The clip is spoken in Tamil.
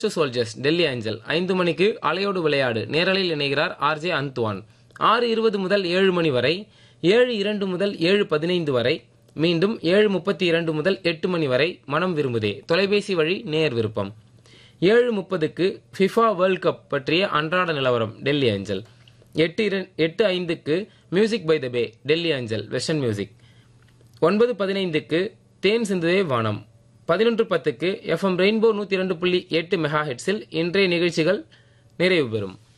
சோல்ஜர்ஸ் டெல்லி ஏஞ்சல் ஐந்து மணிக்கு அலையோடு விளையாடு நேரலையில் இணைகிறார் ஆர்ஜே அந்த்வான் ஆறு இருபது முதல் ஏழு மணி வரை ஏழு இரண்டு முதல் ஏழு பதினைந்து வரை மீண்டும் ஏழு முப்பத்தி இரண்டு முதல் எட்டு மணி வரை மனம் விரும்புதே தொலைபேசி வழி நேர் விருப்பம் ஏழு முப்பதுக்கு ஃபிஃபா வேர்ல்ட் கப் பற்றிய அன்றாட நிலவரம் டெல்லி ஏஞ்சல் எட்டு இரண் எட்டு ஐந்துக்கு music by the bay Delhi angel western music ஒன்பது பதினைந்துக்கு தேன் சிந்துவே வானம் பதினொன்று பத்துக்கு எஃப்எம் ரெயின்போ நூற்றி இரண்டு புள்ளி எட்டு மெகா ஹெட்ஸில் இன்றைய நிகழ்ச்சிகள் நிறைவு பெறும்